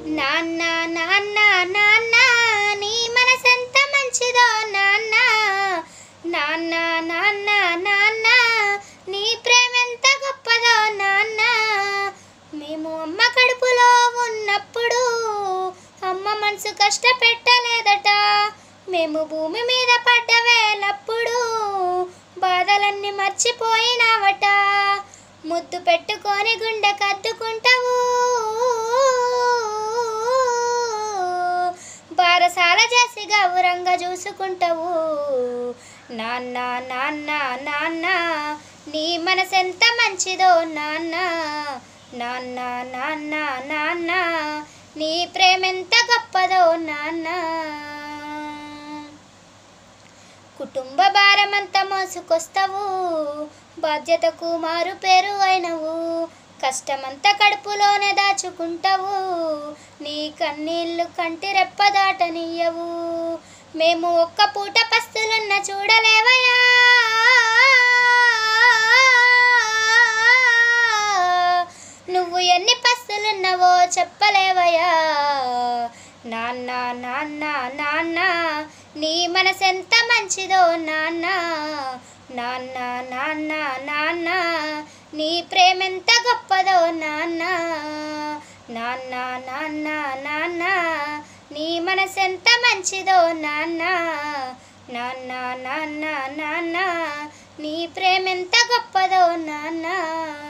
నాన్న నాన్న నాన్న నీ మనసెంత మంచిదో నాన్న నాన్న నాన్న నాన్న నీ ప్రేమెంత గొప్పదో నాన్న మేము అమ్మ కడుపులో ఉన్నప్పుడు అమ్మ మనసు కష్టపెట్టలేదట మేము భూమి మీద పడ్డ వేలప్పుడు బాధలన్నీ మర్చిపోయినావట ముద్దు పెట్టుకొని గుండె కద్దుకుంటావు బారసాల చేసి గౌరంగా చూసుకుంటావు నాన్న నాన్న నాన్న నీ మనసెంత మంచిదో నాన్న నాన్న నాన్న నాన్న నీ ప్రేమెంత గొప్పదో నాన్న కుటుంబ భారమంతా మోసుకొస్తావు బాధ్యతకు మారు పేరు అయినవు కష్టమంతా కడుపులోనే దాచుకుంటావు నీ కన్నీళ్ళు కంటి రెప్ప దాటనియ్యవు మేము ఒక్క పూట పస్తులున్న చూడలేవయా నువ్వు ఎన్ని పస్తులున్నావో చెప్పలేవయా నాన్న నాన్న నాన్న నీ మనసెంత మంచిదో నాన్న నాన్న నాన్న నాన్న నీ ప్రేమెంత గొప్పదో నాన్న నాన్న నాన్న నాన్న నీ మనసెంత మంచిదో నాన్న నాన్న నాన్న నాన్న నీ ప్రేమెంత గొప్పదో నాన్న